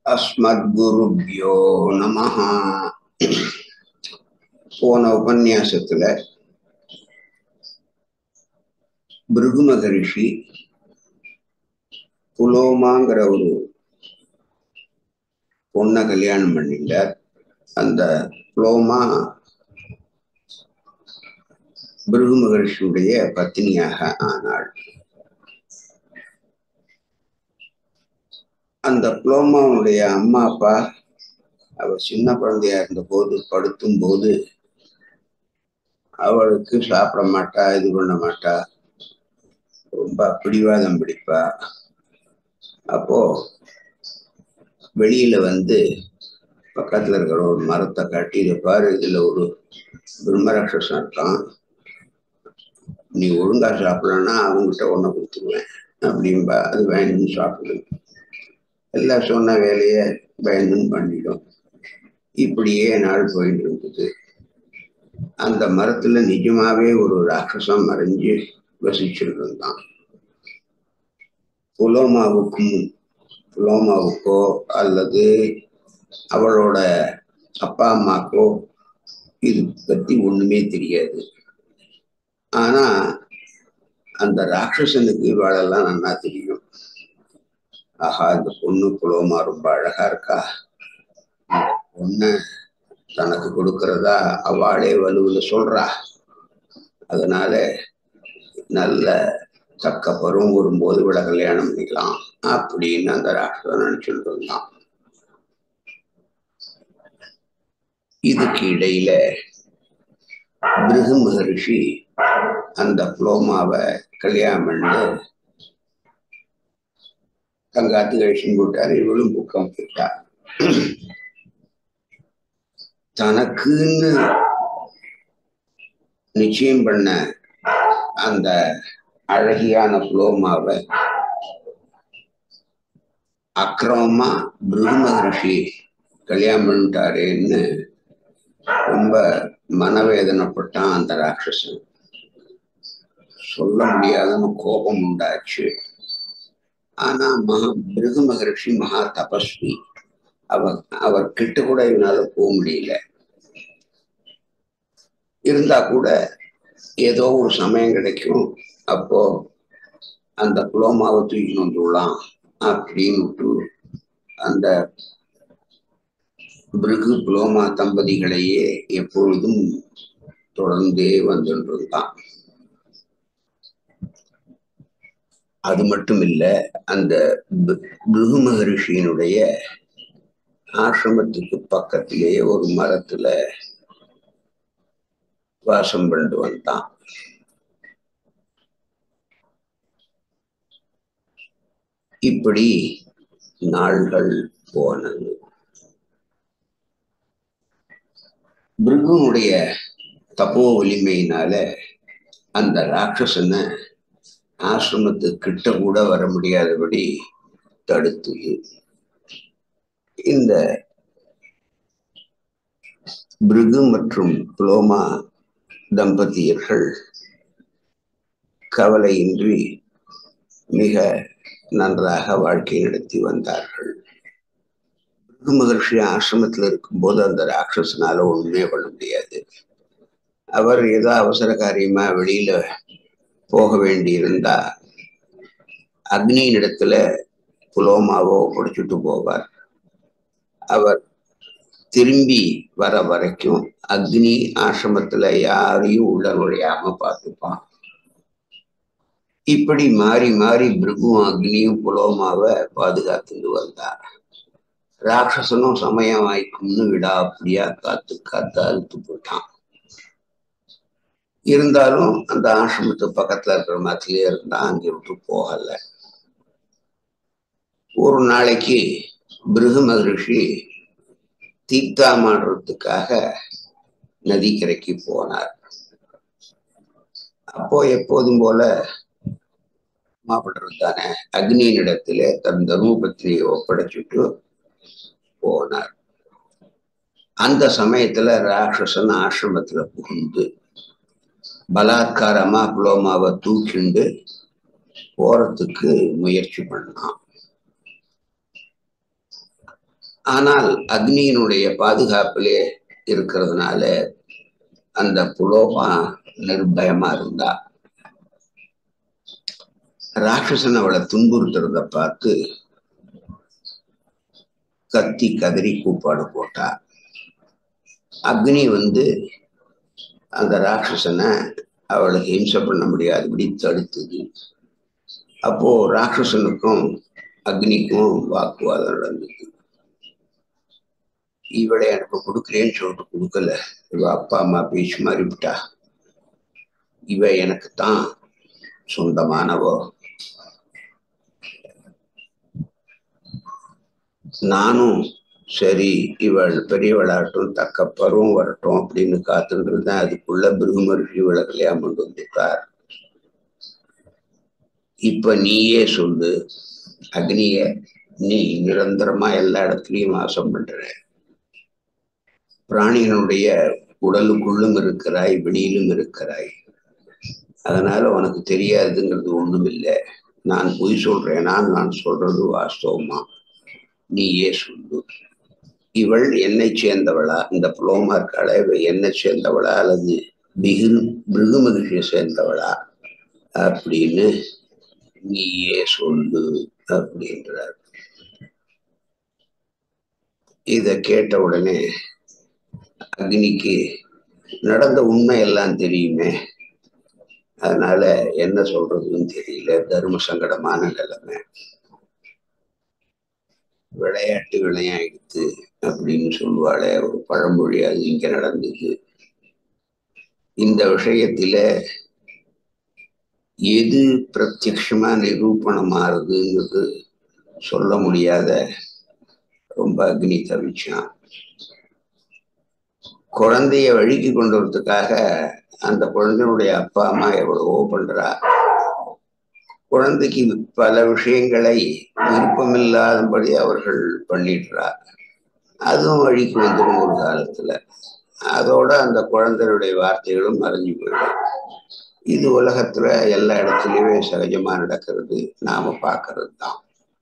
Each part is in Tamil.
அஸ்மத்குருப்யோ நம போன உபன்யாசத்துல பிருகு மகரிஷி புலோமாங்கிற ஒரு பொண்ணை கல்யாணம் பண்ணிட்டார் அந்த புலோமா பிருகு மகரிஷியுடைய பத்தினியாக ஆனாள் அந்த புலோமாவுடைய அம்மா அப்பா அவ சின்ன குழந்தையா இருந்த போது படுத்தும் போது அவளுக்கு சாப்பிட மாட்டா இது பண்ண மாட்டா ரொம்ப பிடிவாதம் பிடிப்பா அப்போ வெளியில வந்து பக்கத்துல இருக்கிற ஒரு மரத்தை காட்டி இதை பாரு இதுல ஒரு பிரம்மராட்சசம் இருக்கான் நீ ஒழுங்கா சாப்பிடலன்னா அவங்ககிட்ட ஒன்ன கொடுத்துருவேன் அப்படின்பா அது வேணும்னு சாப்பிடு எல்லாம் சொன்ன வேலையை பயந்துன்னு பண்ணிடும் இப்படியே நாள் போயிட்டு இருந்தது அந்த மரத்துல நிஜமாவே ஒரு ராட்சசம் மறைஞ்சு வசிச்சுட்டு இருந்தான் புலோமாவுக்கும் புலோமாவுக்கோ அல்லது அவளோட அப்பா அம்மாக்கோ இது பத்தி ஒண்ணுமே தெரியாது ஆனா அந்த ராட்சசனுக்கு இவாளெல்லாம் நல்லா தெரியும் ஆஹா இந்த பொண்ணு புலோமா ரொம்ப அழகா இருக்கா பொண்ணு தனக்கு கொடுக்கறதா அவளே வலுவுல சொல்றா அதனால நல்ல தக்க பருவம் வரும்போது இவளை கல்யாணம் பண்ணிக்கலாம் அப்படின்னு அந்த ராஷ்டிரம் நினைச்சுட்டு இருந்தான் இதுக்கு இடையில பிருகு மகரிஷி அந்த புலோமாவை கல்யாணம் பண்ணி தங்காத்து கழிச்சுன்னு போட்டாரு இவளும் புக்கம் போயிட்டா தனக்குன்னு நிச்சயம் பண்ண அந்த அழகியான புலோமாவை அக்கிரமமா பிருகு மகரிஷி கல்யாணம் பண்ணிட்டாரேன்னு ரொம்ப மனவேதனைப்பட்டான் அந்த ராட்சசன் சொல்ல முடியாதுன்னு கோபம் உண்டாச்சு ஆனா மகா பிருகு மகரிஷி மகா தபஸ்வி அவர் அவர் கிட்ட கூட இவனால போக முடியல இருந்தா கூட ஏதோ ஒரு சமயம் கிடைக்கும் அப்போ அந்த புலோமாவை தூக்கிட்டு வந்துடலாம் அப்படின்னு அந்த பிருகு புலோமா தம்பதிகளையே எப்பொழுதும் தொடர்ந்தே வந்துருந்தான் அது மட்டும் இல்ல அந்த பிருகு மகரிஷியினுடைய ஆசிரமத்துக்கு பக்கத்திலேயே ஒரு மரத்துல வாசம் பண்ணிட்டு வந்தான் இப்படி நாள்கள் போனது பிருகுனுடைய தப்போ வலிமையினால அந்த ராட்சசனை ஆசிரமத்து கிட்ட கூட வர முடியாதபடி தடுத்தது இந்த பிருகு மற்றும் புலோமா தம்பதியர்கள் கவலையின்றி மிக நன்றாக வாழ்க்கை நடத்தி வந்தார்கள் பிருகு மகர்ஷி ஆசிரமத்தில் இருக்கும்போது அந்த ராட்சசனால ஒண்ணுமே பண்ண முடியாது அவர் ஏதோ அவசர காரியமா வெளியில போக வேண்டியிருந்தா அக்னியின் இடத்துல புலோமாவோ பிடிச்சிட்டு போவார் அவர் திரும்பி வர வரைக்கும் அக்னி ஆசிரமத்துல யாரையும் உள்ள நுழையாம பார்த்துப்பான் இப்படி மாறி மாறி பிருகும் அக்னியும் புலோமாவை பாதுகாத்துட்டு வந்தார் ராட்சசனும் சமயம் வாய்க்கும்னு விடா அப்படியா காத்து காத்து அழுத்து போட்டான் இருந்தாலும் அந்த ஆசிரமத்து பக்கத்துல இருக்கிற மரத்திலே இருந்தா அங்கே விட்டு போகல ஒரு நாளைக்கு பிருகு மகரிஷி தீர்த்தாமாடுறதுக்காக நதிக்கரைக்கு போனார் அப்போ எப்போதும் போல மாப்பிடுறது தானே அக்னியின் இடத்துல தன் தர்மபத்திரியை ஒப்படைச்சிட்டு போனார் அந்த சமயத்துல ராட்சசன் ஆசிரமத்துல புகுந்து பலாத்காரமா புலோமாவை தூக்கிண்டு போறதுக்கு முயற்சி பண்ணான் ஆனால் அக்னியினுடைய பாதுகாப்பிலே இருக்கிறதுனால அந்த புலோமா நிர்பயமா இருந்தா ராட்சசன் அவளை துன்புறுத்துறத பார்த்து கத்தி கதறி கூப்பாடு போட்டா அக்னி வந்து அந்த ராட்சசனை அவளை ஹிம்சை பண்ண முடியாதபடி தடுத்தது அப்போ ராட்சசனுக்கும் அக்னிக்கும் வாக்குவாதம் நடந்தது இவளை எனக்கு கொடுக்குறேன்னு சொல்லிட்டு கொடுக்கல இவ அப்பா அம்மா பேச்சு மாறிவிட்டா இவ எனக்கு தான் சொந்தமானவோ நானும் சரி இவள் பெரியவளாகட்டும் தக்க பருவம் வரட்டும் அப்படின்னு காத்துட்டு இருந்தேன் அதுக்குள்ள பிருகுமரிஷி இவளை கல்யாணம் கொண்டு வந்துட்டார் இப்ப நீயே சொல்லு அக்னிய நீ நிரந்தரமா எல்லா இடத்துலயும் வாசம் பண்ற பிராணிகளுடைய உடலுக்குள்ளும் இருக்கிறாய் வெளியிலும் இருக்கிறாய் அதனால உனக்கு தெரியாதுங்கிறது ஒண்ணும் இல்லை நான் பொய் சொல்றேனா நான் சொல்றது வாஸ்தவமா நீயே சொல்லு இவள் என்னை சேர்ந்தவளா இந்த புலோமா இருக்காள இவ என்னை சேர்ந்தவளா அல்லது பிகு பிருகு மகிழ்ச்சியை சேர்ந்தவளா அப்படின்னு நீயே சொல்லு அப்படின்றார் இத கேட்ட உடனே அக்னிக்கு நடந்த உண்மை எல்லாம் தெரியுமே அதனால என்ன சொல்றதுன்னு தெரியல தர்ம சங்கடமான நிலைமை விளையாட்டு விளையாடுத்து அப்படின்னு சொல்லுவாளே ஒரு பழமொழி அது இங்க நடந்தது இந்த விஷயத்துல எது பிரத்யக்ஷமா நிரூபணமாறுதுங்கிறது சொல்ல முடியாத ரொம்ப அக்னி தவிச்சான் குழந்தைய வழிக்கு கொண்டு வரதுக்காக அந்த குழந்தையுடைய அப்பா அம்மா எவ்வளவோ பண்றா குழந்தைக்கு பல விஷயங்களை விருப்பமில்லாதபடி அவர்கள் பண்ணிடுறா அதுவும் வழிக்கு வந்துடும் ஒரு காலத்துல அதோட அந்த குழந்தையுடைய வார்த்தைகளும் மறைஞ்சு போயிடும் இது உலகத்துல எல்லா இடத்துலயுமே சகஜமா நடக்கிறது நாம பார்க்கறது தான்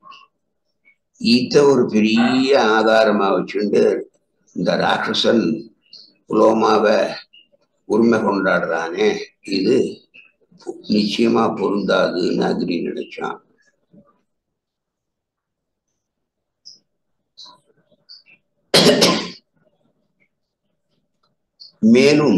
இத ஒரு பெரிய ஆதாரமா வச்சுண்டு இந்த ராட்சசன் புலோமாவை உரிமை கொண்டாடுறானே இது நிச்சயமா பொருந்தாதுன்னு அக்னி நினைச்சான் மேலும்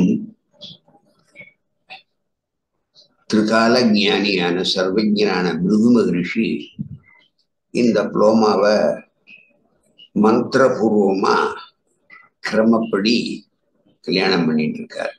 திரிகால ஞானியான சர்வஜனான பிருகு மகரிஷி இந்த புலோமாவை மந்திரபூர்வமா கிரமப்படி கல்யாணம் பண்ணிட்டு இருக்கார்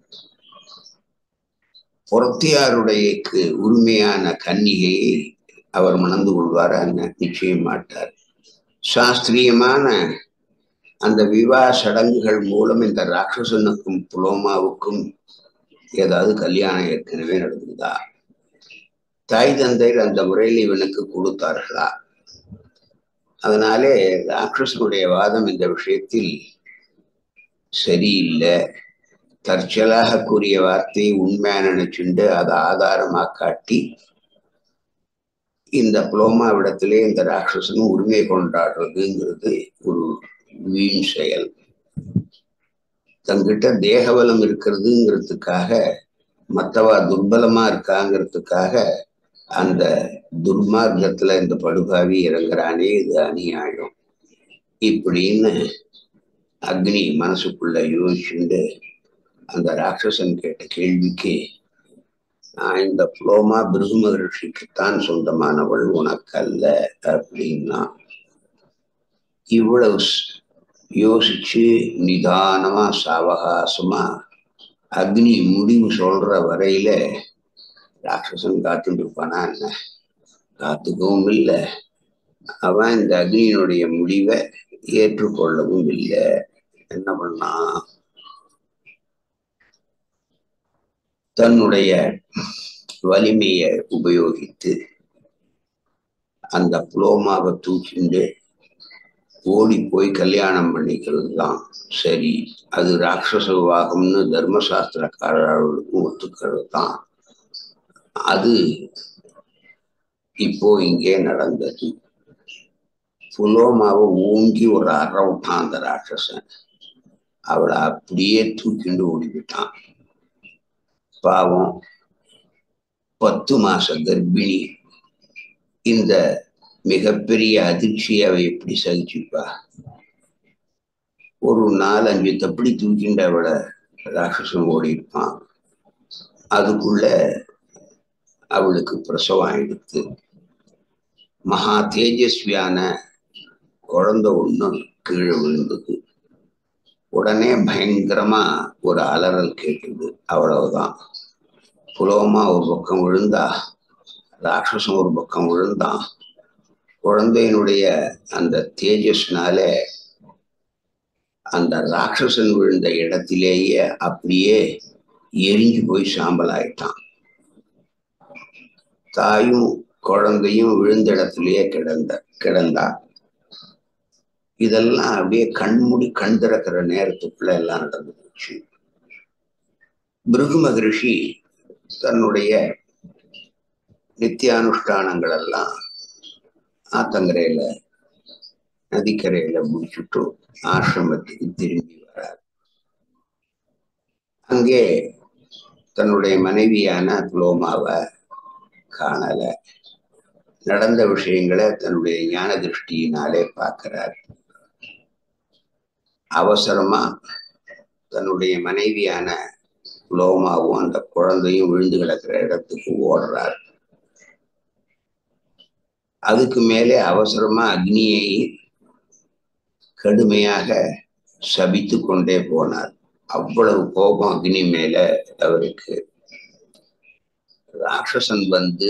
புறத்தியாருடையக்கு உரிமையான கன்னிகையை அவர் மணந்து கொள்வார் நிச்சயம் மாட்டார் சாஸ்திரியமான அந்த விவாக சடங்குகள் மூலம் இந்த ராட்சசனுக்கும் புலோமாவுக்கும் ஏதாவது கல்யாணம் ஏற்கனவே நடந்ததா தாய் தந்தையர் அந்த முறையில் இவனுக்கு கொடுத்தார்களா அதனாலே ராட்சசனுடைய வாதம் இந்த விஷயத்தில் சரியில்லை தற்செயலாக கூறிய வார்த்தையை உண்மையா நினைச்சுண்டு அதை ஆதாரமா காட்டி இந்த புலோமாவிடத்திலே இந்த ராட்சசனும் உரிமை கொண்டாடுறதுங்கிறது ஒரு வீண் செயல் தங்கிட்ட தேகபலம் இருக்கிறதுங்கிறதுக்காக மற்றவா துர்பலமா இருக்காங்கிறதுக்காக அந்த துர்மார்க்கத்துல இந்த படுபாவி இறங்குறானே இது அநியாயம் இப்படின்னு அக்னி மனசுக்குள்ள யோசிச்சுண்டு அந்த ராட்சசன் கேட்ட கேள்விக்கு நான் இந்த புலோமா பிருகு மகர்ஷிக்குத்தான் சொந்தமானவள் உனக்கல்ல அப்படின்னா இவ்வளவு யோசிச்சு நிதானமா சாவகாசமா அக்னி முடிவு சொல்ற வரையில ராட்சசன் காத்துட்டு இருப்பானா என்ன காத்துக்கவும் இல்லை அவன் இந்த அக்னியினுடைய முடிவை ஏற்றுக்கொள்ளவும் இல்லை என்ன பண்ணா தன்னுடைய வலிமையை உபயோகித்து அந்த புலோமாவை தூக்கிண்டு ஓடி போய் கல்யாணம் பண்ணிக்கிறது தான் சரி அது ராட்சச விவாகம்னு தர்மசாஸ்திரக்காரர்களுக்கும் ஒத்துக்கிறது தான் அது இப்போ இங்கே நடந்தது புலோமாவை ஓங்கி ஒரு அற விட்டான் அந்த ராட்சசன் அவளை அப்படியே தூக்கிண்டு ஓடிவிட்டான் பாவம் பத்து மாச கர்ப்பிணி இந்த மிகப்பெரிய அதிர்ச்சியை அவ எப்படி சகிச்சுப்பா ஒரு நாலஞ்சு தப்படி தூக்கிண்டு அவளை ராட்சசன் ஓடி இருப்பான் அதுக்குள்ள அவளுக்கு பிரசவம் ஆயிடுத்து மகா தேஜஸ்வியான குழந்தை ஒண்ணு கீழே விழுந்தது உடனே பயங்கரமா ஒரு அலறல் கேட்டது அவ்வளவுதான் புலோமா ஒரு பக்கம் விழுந்தா ராட்சசம் ஒரு பக்கம் விழுந்தான் குழந்தையினுடைய அந்த தேஜஸ்னால அந்த ராட்சசன் விழுந்த இடத்திலேயே அப்படியே எரிஞ்சு போய் சாம்பல் ஆயிட்டான் தாயும் குழந்தையும் விழுந்த இடத்திலேயே கிடந்த கிடந்தா இதெல்லாம் அப்படியே கண்மூடி கண் திறக்கிற நேரத்துக்குள்ள எல்லாம் நடந்துச்சு பிருகு மகரிஷி தன்னுடைய நித்தியானுஷ்டானங்கள் எல்லாம் ஆத்தங்கரையில நதிக்கரையில முடிச்சுட்டு ஆசிரமத்துக்கு திரும்பி வரார் அங்கே தன்னுடைய மனைவியான புலோமாவை காணல நடந்த விஷயங்களை தன்னுடைய ஞான திருஷ்டியினாலே பார்க்கிறார் அவசரமா தன்னுடைய மனைவியான புலோமாவும் அந்த குழந்தையும் விழுந்து கிடக்கிற இடத்துக்கு ஓடுறார் அதுக்கு மேலே அவசரமா அக்னியை கடுமையாக சபித்து கொண்டே போனார் அவ்வளவு கோபம் அக்னி மேல அவருக்கு ராட்சசன் வந்து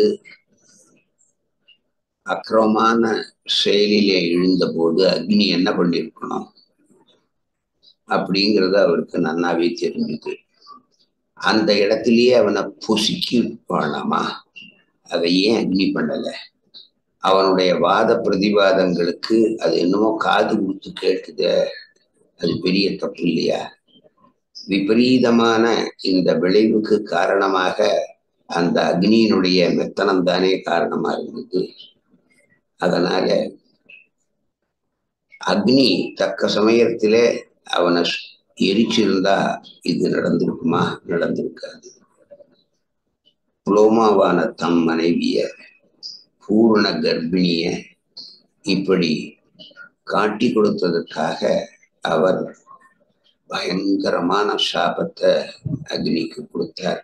அக்கிரமமான செயலிலே எழுந்தபோது அக்னி என்ன பண்ணிருக்கணும் அப்படிங்கிறது அவருக்கு நன்னாவே தெரிஞ்சுது அந்த இடத்திலேயே அவனை பொசுக்கி வாழாமா அதை ஏன் அக்னி பண்ணல அவனுடைய வாத பிரதிவாதங்களுக்கு அது என்னமோ காது கொடுத்து கேட்டுத அது பெரிய தப்பு இல்லையா விபரீதமான இந்த விளைவுக்கு காரணமாக அந்த அக்னியினுடைய மெத்தனம் தானே காரணமா இருந்தது அதனால அக்னி தக்க சமயத்திலே அவனை எரிச்சிருந்தா இது நடந்திருக்குமா நடந்திருக்காது புலோமாவான தம் மனைவிய பூரண கர்ப்பிணிய இப்படி காட்டி கொடுத்ததற்காக அவர் பயங்கரமான சாபத்தை அக்னிக்கு கொடுத்தார்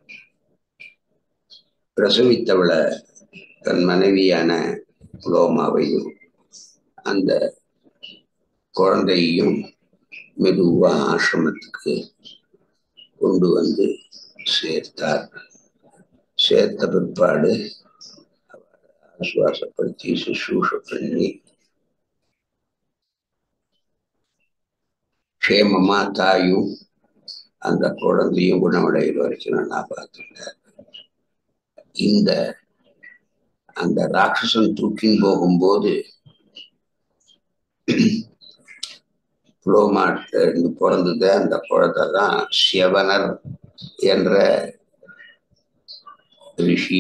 பிரசவித்தவளை தன் மனைவியான புலோமாவையும் அந்த குழந்தையையும் மெதுவா ஆசிரமத்துக்கு கொண்டு வந்து சேர்த்தார் சேர்த்த பிற்பாடு ஆசுவாசப்படுத்தி சுசூஷ பண்ணி க்ஷேமமா தாயும் அந்த குழந்தையும் குணமடைகிற வரைக்கும் நல்லா பார்த்துட்டார் இந்த அந்த ராட்சசன் தூக்கின் போகும்போது புலோமாட்டு பிறந்தது அந்த குழந்தை தான் சிவனர் என்ற ரிஷி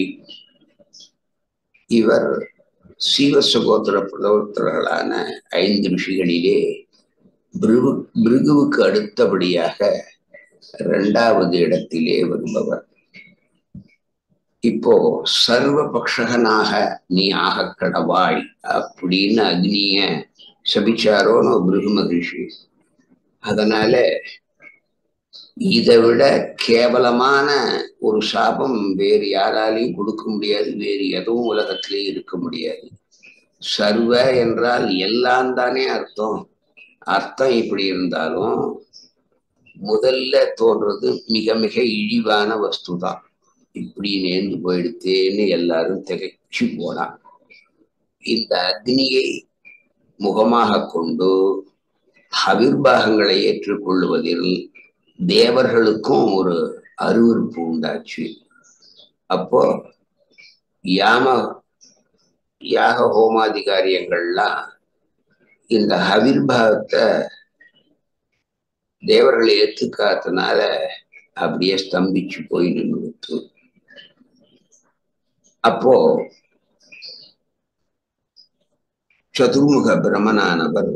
இவர் சீவ சகோதர புலவர்களான ஐந்து ரிஷிகளிலே பிருகு பிருகுவுக்கு அடுத்தபடியாக இரண்டாவது இடத்திலே வருபவர் இப்போ சர்வ பக்ஷகனாக நீ ஆக கடவாய் அப்படின்னு அக்னிய சபிச்சாரோன்னு பிருகு மகிழ்ச்சி அதனால இதை விட கேவலமான ஒரு சாபம் வேறு யாராலையும் கொடுக்க முடியாது வேறு எதுவும் உலகத்திலே இருக்க முடியாது சர்வ என்றால் எல்லாம் தானே அர்த்தம் அர்த்தம் இப்படி இருந்தாலும் முதல்ல தோன்றது மிக மிக இழிவான வஸ்து தான் இப்படி நேர்ந்து போயிடுத்தேன்னு எல்லாரும் திகைச்சு போனான் இந்த அக்னியை முகமாக கொண்டு ஹவிர்பாகங்களை ஏற்றுக்கொள்வதில் தேவர்களுக்கும் ஒரு அருவறுப்பு உண்டாச்சு அப்போ யாம யாக ஹோமாதிகாரியங்கள்லாம் இந்த ஹவிர்பாகத்தை தேவர்களை ஏத்துக்காதனால அப்படியே ஸ்தம்பிச்சு போய் நின்றுட்டு அப்போ சதுர்முக பிரமனானவர்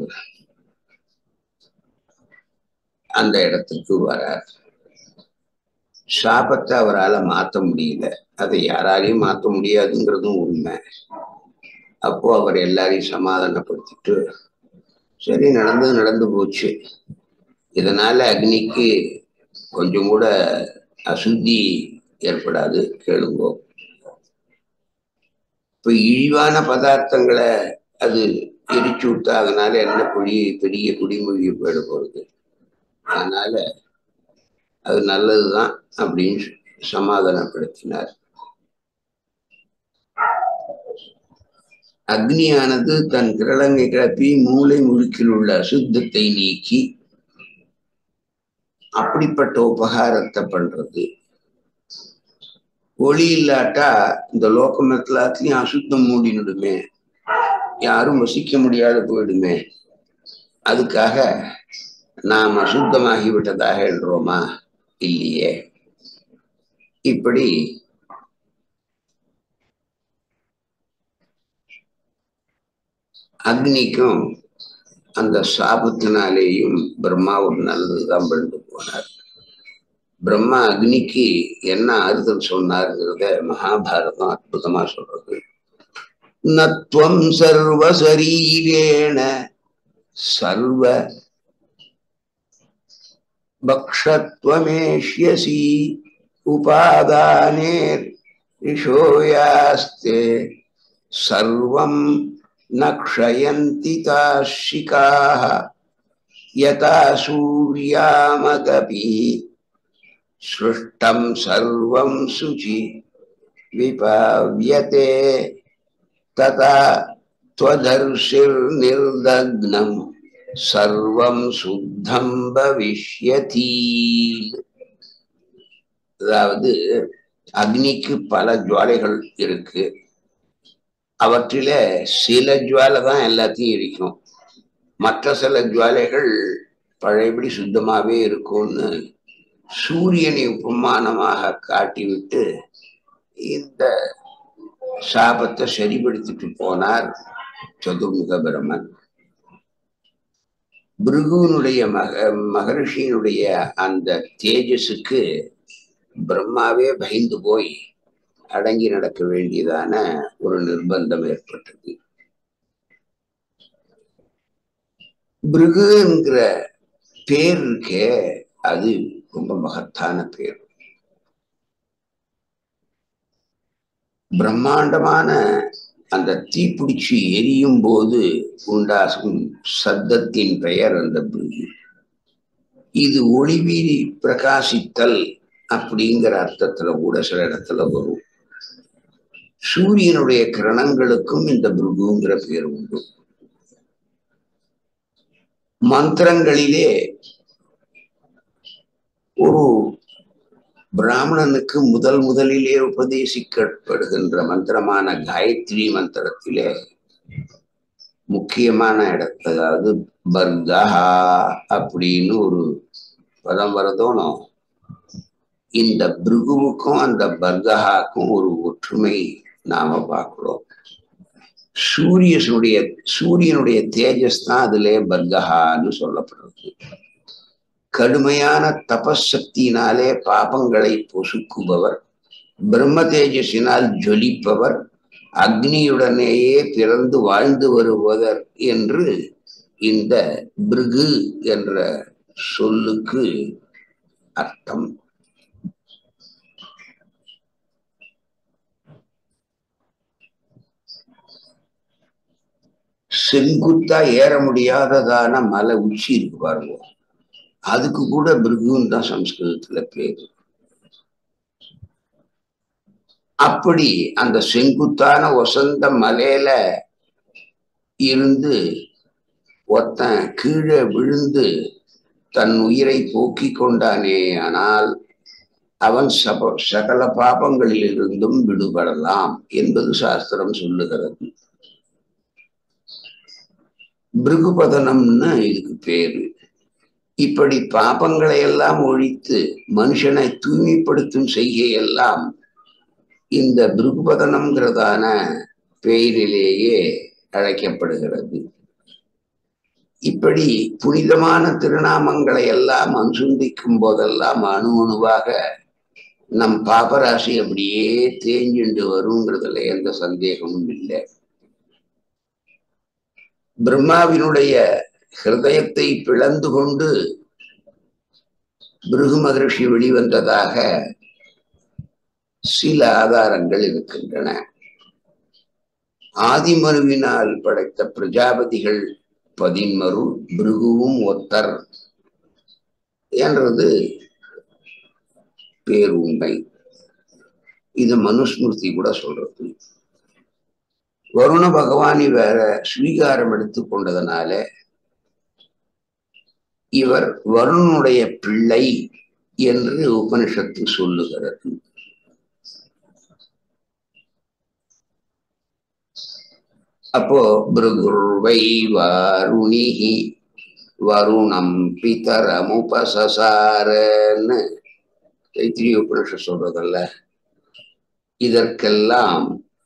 அந்த இடத்துக்கு வரார் சாபத்தை அவரால் மாற்ற முடியல அதை யாராலையும் மாற்ற முடியாதுங்கிறதும் உண்மை அப்போ அவர் எல்லாரையும் சமாதானப்படுத்திட்டு சரி நடந்தது நடந்து போச்சு இதனால அக்னிக்கு கொஞ்சம் கூட அசுத்தி ஏற்படாது கேளுங்கோ இப்ப இழிவான பதார்த்தங்களை அது எரிச்சு விட்டா அதனால என்ன குடி பெரிய குடிமொழி போயிட போகுது அதனால அது நல்லதுதான் அப்படின்னு சமாதானப்படுத்தினார் அக்னியானது தன் கிரளங்கை கிளப்பி மூளை முழுக்கில் உள்ள அசுத்தத்தை நீக்கி அப்படிப்பட்ட உபகாரத்தை பண்றது ஒளி இல்லாட்டா இந்த லோகம் எல்லாத்துலயும் அசுத்தம் மூடினுடுமே யாரும் வசிக்க முடியாத போயிடுமே அதுக்காக நாம் அசுத்தமாகி விட்டதாக என்றோமா இல்லையே இப்படி அக்னிக்கும் அந்த சாபத்தினாலேயும் பிரம்மா ஒரு நல்லதுதான் பண்ணிட்டு போனார் பிரம்மா அக்னிக்கு என்ன ஆறுதல் சொன்னாருங்கிறத மகாபாரதம் அற்புதமா சொல்றது நத்வம் சர்வ சரீரேண சர்வ பக்ஷத்வமேஷ்யசி உபாதானேர் ரிஷோயாஸ்தே சர்வம் न क्षयन्ति ताशिकाः यथा सूर्यामगपि सृष्टं सर्वं शुचि विपाव्यते तथा त्वदर्शिर्निर्दग्नं சர்வம் சுத்தம் பவிஷ்யதி அதாவது அக்னிக்கு பல ஜுவாலைகள் இருக்கு அவற்றில சில ஜுவாலை தான் எல்லாத்தையும் எரிக்கும் மற்ற சில ஜுவாலைகள் பழையபடி சுத்தமாவே இருக்கும்னு சூரியனை உபமானமாக காட்டிவிட்டு இந்த சாபத்தை சரிபடுத்திட்டு போனார் சதுர்முக பிரமன் பிருகுனுடைய மக மகரிஷியினுடைய அந்த தேஜஸுக்கு பிரம்மாவே பயந்து போய் அடங்கி நடக்க வேண்டியதான ஒரு நிர்பந்தம் ஏற்பட்டது பிருகுங்கிற பேர் இருக்கே அது ரொம்ப மகத்தான பேர் பிரம்மாண்டமான அந்த தீப்பிடிச்சு எரியும் போது உண்டாகும் சத்தத்தின் பெயர் அந்த பிருகு இது ஒளிவீரி பிரகாசித்தல் அப்படிங்கிற அர்த்தத்துல கூட சில இடத்துல வரும் சூரியனுடைய கிரணங்களுக்கும் இந்த பிருகுங்கிற பேர் உண்டு மந்திரங்களிலே ஒரு பிராமணனுக்கு முதல் முதலிலே உபதேசிக்கப்படுகின்ற மந்திரமான காயத்ரி மந்திரத்திலே முக்கியமான இடத்து அதாவது பர்கஹா அப்படின்னு ஒரு பதம் வரதோனும் இந்த பிருகுவுக்கும் அந்த பர்கஹாக்கும் ஒரு ஒற்றுமை நாம பார்க்கிறோம் சூரியனுடைய சூரியனுடைய தேஜஸ் தான் அதிலே பர்கஹான்னு சொல்லப்படுறது கடுமையான தபசக்தியினாலே பாபங்களை பொசுக்குபவர் பிரம்ம தேஜஸினால் ஜொலிப்பவர் அக்னியுடனேயே பிறந்து வாழ்ந்து வருவதர் என்று இந்த பிருகு என்ற சொல்லுக்கு அர்த்தம் செங்குத்தா ஏற முடியாததான மலை உச்சி இருக்கு பாருங்க அதுக்கு கூட பிருகுன்னு தான் சம்ஸ்கிருதத்துல பேரு அப்படி அந்த செங்குத்தான வசந்த மலையில இருந்து ஒருத்தன் கீழே விழுந்து தன் உயிரை போக்கி கொண்டானே ஆனால் அவன் சப சகல பாபங்களிலிருந்தும் விடுபடலாம் என்பது சாஸ்திரம் சொல்லுகிறது பிருகுபதனம்னு இதுக்கு பேரு இப்படி பாபங்களை எல்லாம் ஒழித்து மனுஷனை தூய்மைப்படுத்தும் செய்கையெல்லாம் இந்த பிருகுபதனம்ங்கிறதான பெயரிலேயே அழைக்கப்படுகிறது இப்படி புனிதமான திருநாமங்களை எல்லாம் அனுசந்திக்கும் போதெல்லாம் அணு அணுவாக நம் பாபராசி அப்படியே தேஞ்சுண்டு வருங்கிறதுல எந்த சந்தேகமும் இல்லை பிரம்மாவினுடைய ஹிருதயத்தை பிளந்து கொண்டு பிருகு மகரிஷி வெளிவந்ததாக சில ஆதாரங்கள் இருக்கின்றன ஆதிமனுவினால் படைத்த பிரஜாபதிகள் பதின்மரு பிருகுவும் ஒத்தர் என்றது பேருண்மை இது மனுஸ்மிருதி கூட சொல்றது வருண பகவான் வேற ஸ்வீகாரம் எடுத்துக் கொண்டதனால இவர் வருணனுடைய பிள்ளை என்று உபனிஷத்து சொல்லுகிறது அப்போ பிருகுர்வை வாருணிஹி வருணம் பிதரமுபசசாரன்னு தைத்திரிய உபனிஷம் சொல்றதல்ல இதற்கெல்லாம்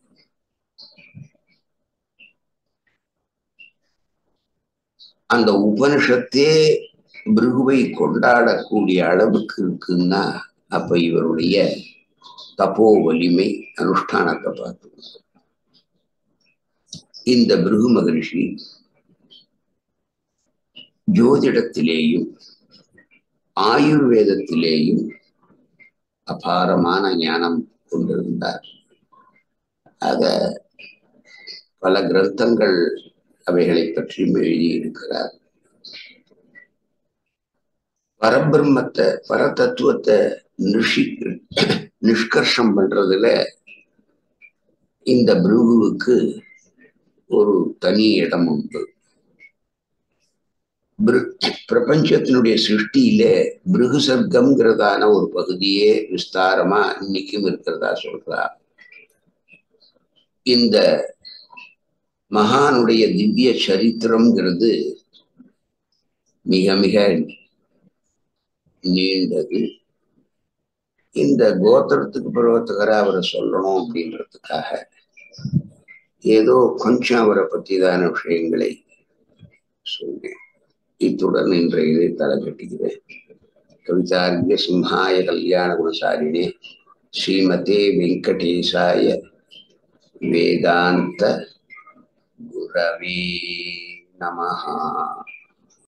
அந்த உபனிஷத்தே பிருகுவை கொண்டாடக்கூடிய அளவுக்கு இருக்குன்னா அப்ப இவருடைய தப்போ வலிமை அனுஷ்டானத்தை பார்த்து இந்த பிருகு மகரிஷி ஜோதிடத்திலேயும் ஆயுர்வேதத்திலேயும் அபாரமான ஞானம் கொண்டிருந்தார் அத பல கிரந்தங்கள் அவைகளை பற்றியும் எழுதியிருக்கிறார் பரபிரம்மத்தை பரதத்துவத்தை நிஷி நிஷ்கர்ஷம் பண்றதுல இந்த பிருகுவுக்கு ஒரு தனி இடம் உண்டு பிரபஞ்சத்தினுடைய சிருஷ்டியில பிருகு சர்க்கம்ங்கிறதான ஒரு பகுதியே விஸ்தாரமா இன்னைக்கும் இருக்கிறதா சொல்றா இந்த மகானுடைய திவ்ய சரித்திரம்ங்கிறது மிக மிக நீண்டது இந்த கோத்திரத்துக்கு பருவத்துக்கரை அவரை சொல்லணும் அப்படின்றதுக்காக ஏதோ கொஞ்சம் அவரை பற்றிதான விஷயங்களை சொன்னேன் இத்துடன் இன்றைய இதை தலை கட்டுகிறேன் கவிதார்கிய சிம்ஹாய கல்யாண குணசாலினே ஸ்ரீமதே வெங்கடேசாய வேதாந்த குரவே நமஹா